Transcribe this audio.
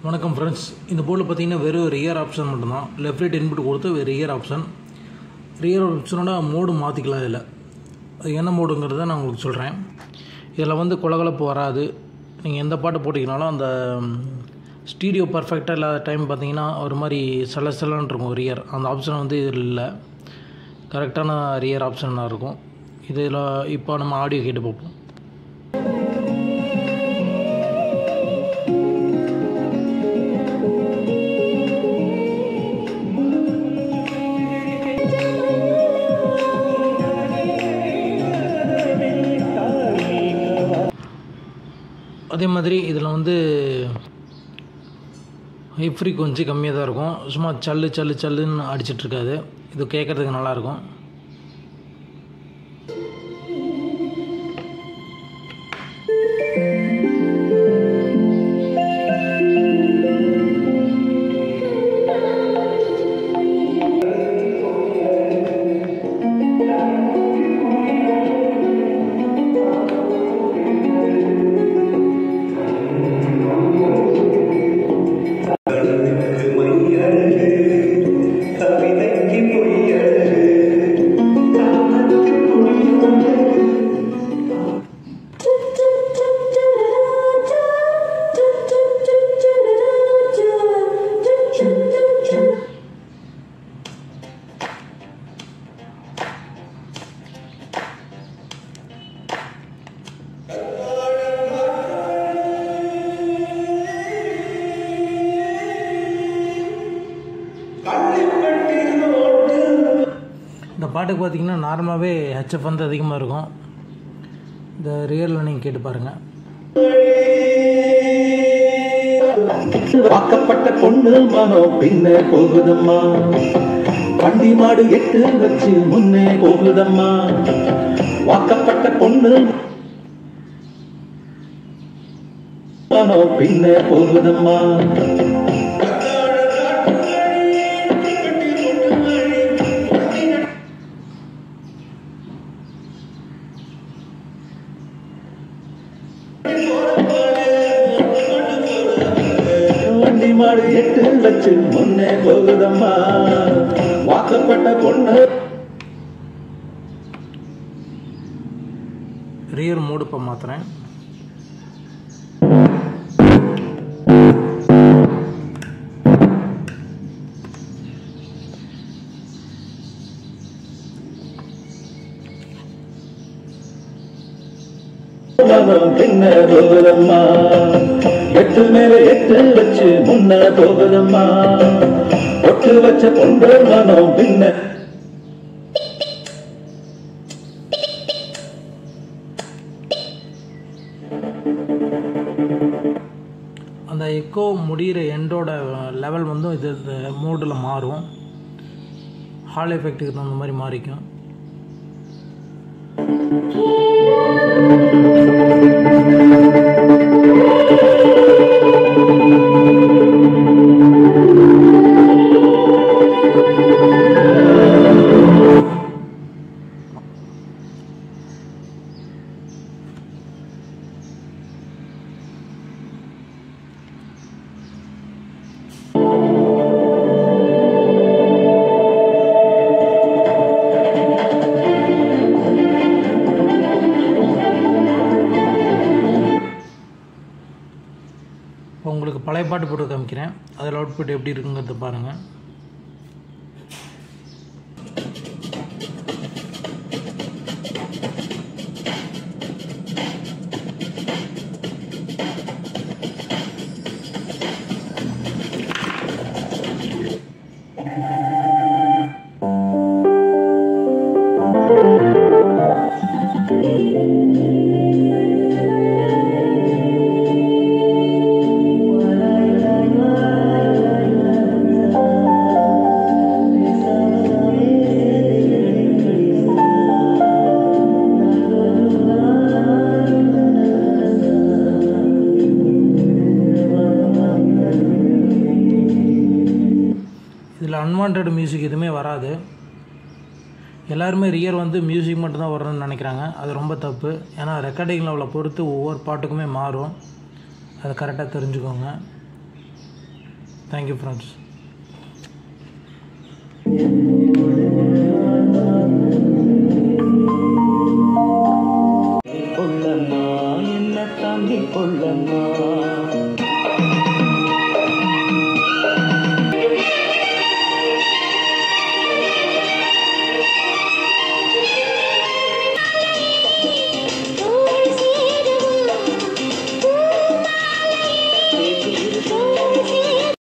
வணக்கம் ஃப்ரெண்ட்ஸ் இந்த போர்டில் பார்த்தீங்கன்னா வெறும் ரியர் ஆப்ஷன் மட்டும்தான் லெஃப்ட் ரைட் இன்புட் கொடுத்து ரியர் ஆப்ஷன் ரியர் ஆப்ஷனோட மோடு மாற்றிக்கலாம் இதில் அது என்ன மோடுங்கிறத நான் உங்களுக்கு சொல்கிறேன் இதில் வந்து குலகலப்பு வராது நீங்கள் எந்த பாட்டு போட்டிங்கனாலும் அந்த ஸ்டீடியோ பர்ஃபெக்டாக இல்லாத டைம் பார்த்தீங்கன்னா ஒரு மாதிரி சல சலன்னு இருக்கும் ரியர் அந்த ஆப்ஷன் வந்து இதில் இல்லை கரெக்டான ரியர் ஆப்ஷனாக இருக்கும் இதில் இப்போ நம்ம ஆடியோ கேட்டு பார்ப்போம் அதே மாதிரி இதில் வந்து ஹை ஃப்ரீக்வன்சி கம்மியாக தான் இருக்கும் சும்மா சல்லு சல்லு சல்லுன்னு அடிச்சிட்ருக்காது இது கேட்குறதுக்கு நல்லாயிருக்கும் கவிதைக்கு பொய்யழகு இந்த பாட்டுக்கு பார்த்தீங்கன்னா நார்மலாகவே ஹெச்எஃப் வந்து அதிகமாக இருக்கும் இந்த ரியலில் நீங்கள் கேட்டு பாருங்கள் வாக்கப்பட்ட பொண்ணு மனம் பின்ன போகுதம்மா வண்டி மாடு எட்டு வச்சு முன்னே போகுதம்மா வாக்கப்பட்ட பொண்ணு மனம் பின்ன போகுதம்மா வண்டி மாடு எட்டு வச்சு முன்னே போகுதம்மா வாக்கப்பட்ட பொண்ணு ரியர் மோடு இப்போ மாற்றுறேன் மனம் பின்ன போகுதம்மா எட்டு மேல எட்டு வச்சு முன்ன போகுதம்மா ஒட்டு வச்ச பொண்ணு மனம் பின்ன அந்த எக்கோ முடிகிற எண்டோட லெவல் வந்து இது மோடில் மாறும் ஹால் எஃபெக்ட்டுக்கு தகுந்த மாதிரி மாறிக்கும் இப்போ உங்களுக்கு பழைய பாட்டு போட்டு காமிக்கிறேன் அதில் அவுட்புட் எப்படி இருக்குங்கிறத பாருங்கள் இதில் அன்வான்ட் மியூசிக் எதுவுமே வராது எல்லாருமே ரியர் வந்து மியூசிக் மட்டும்தான் வரணும்னு நினைக்கிறாங்க அது ரொம்ப தப்பு ஏன்னா ரெக்கார்டிங் லெவலை பொறுத்து ஒவ்வொரு பாட்டுக்குமே மாறும் அதை கரெக்டாக தெரிஞ்சுக்கோங்க தேங்க்யூ ஃப்ரெண்ட்ஸ்